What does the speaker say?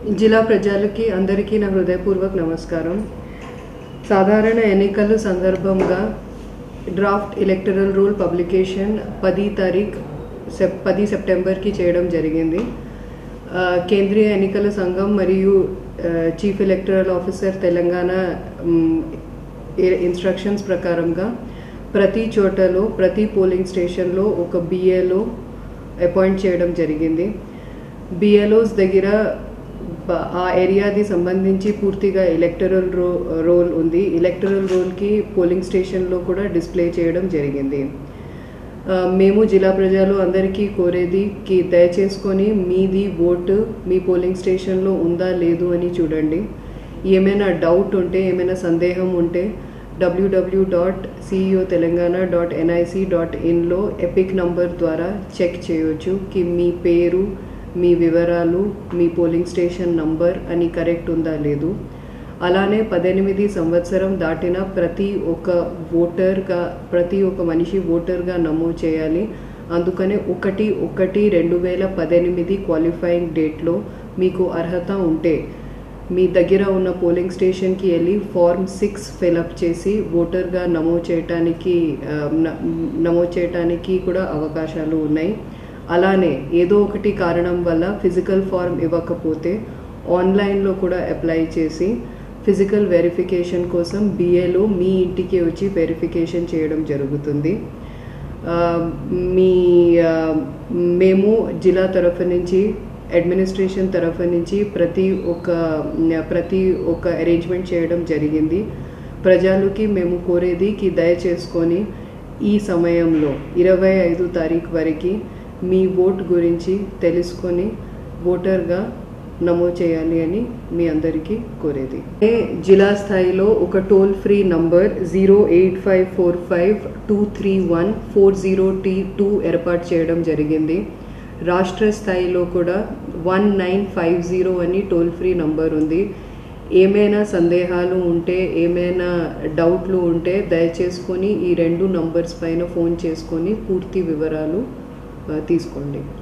జిల్లా ప్రజలకి అందరికీ నా హృదయపూర్వక నమస్కారం సాధారణ ఎన్నికల సందర్భంగా డ్రాఫ్ట్ ఎలక్టరల్ రూల్ పబ్లికేషన్ పది తారీఖు సెప్ పది సెప్టెంబర్కి చేయడం జరిగింది ఆ, కేంద్రీయ ఎన్నికల సంఘం మరియు ఆ, చీఫ్ ఎలక్టరల్ ఆఫీసర్ తెలంగాణ మ్, ఏ- ఇన్స్ట్రక్షన్స్ ప్రకారంగా ప్రతి చోటలో ప్రతి పోలింగ్ స్టేషన్లో ఒక బిఏలో అపాయింట్ చేయడం జరిగింది బిఎల్ఓస్ దగ్గర బ- ఆ ఏరియాది సంబంధించి పూర్తిగా ఎలక్టరల్ రో రోల్ ఉంది ఎలక్టరల్ రోల్కి పోలింగ్ స్టేషన్లో కూడా డిస్ప్లే చేయడం జరిగింది ఆ, మేము జిల్లా ప్రజలు అందరికీ కోరేది కి దయచేసుకొని మీది ఓటు మీ పోలింగ్ స్టేషన్లో ఉందా లేదు అని చూడండి ఏమైనా డౌట్ ఉంటే ఏమైనా సందేహం ఉంటే డబ్ల్యూడబ్ల్యూ dot CEO Telangana dot NIC dot ఇన్లో ఎపిక్ నంబర్ ద్వారా చెక్ చేయొచ్చు కి మీ పేరు మీ వివరాలు మీ పోలింగ్ స్టేషన్ నంబర్ అని కరెక్ట్ ఉందా లేదు అలానే పద్దెనిమిది సంవత్సరం దాటిన ప్రతి ఒక్క ఓటర్గా ప్రతి ఒక్క మనిషి ఓటర్గా నమోదు చేయాలి అందుకనే ఒకటి ఒకటి రెండు వేల పద్దెనిమిది క్వాలిఫైయింగ్ డేట్లో మీకు అర్హత ఉంటే మీ దగ్గర ఉన్న పోలింగ్ స్టేషన్కి వెళ్ళి ఫార్మ్ సిక్స్ ఫిలప్ చేసి ఓటర్గా నమోదు చేయటానికి ఆ, న- నమోదు చేయటానికి కూడా అవకాశాలు ఉన్నాయి అలానే ఏదో ఒకటి కారణం వల్ల ఫిజికల్ ఫార్మ్ ఇవ్వకపోతే ఆన్లైన్లో కూడా అప్లై చేసి ఫిజికల్ వెరిఫికేషన్ కోసం బిఏలో మీ ఇంటికి వచ్చి వెరిఫికేషన్ చేయడం జరుగుతుంది ఆ, మీ ఆ, మేము జిల్లా తరఫు నుంచి అడ్మినిస్ట్రేషన్ తరఫు నుంచి ప్రతి ఒక్క ప్రతి ఒక్క అరేంజ్మెంట్ చేయడం జరిగింది ప్రజలకి మేము కోరేది కి దయచేసుకొని ఈ సమయంలో ఇరవై ఐదు తారీఖు వరకు మీ ఓట్ గురించి తెలుసుకొని ఓటర్గా నమోదు చేయాలి అని మీ అందరికీ కోరేది ఏ జిల్లా స్థాయిలో ఒక toll free number zero eight five four five two three one four zero T two ఏర్పాటు చేయడం జరిగింది రాష్ట్ర స్థాయిలో కూడా వన్ నైన్ ఫైవ్ జీరో అని టోల్ ఫ్రీ నంబర్ ఉంది ఏమైనా సందేహాలు ఉంటే ఏమైనా డౌట్లు ఉంటే దయచేసుకొని ఈ రెండు నంబర్స్ పైన ఫోన్ చేసుకొని పూర్తి వివరాలు ఆ, తీసుకోండి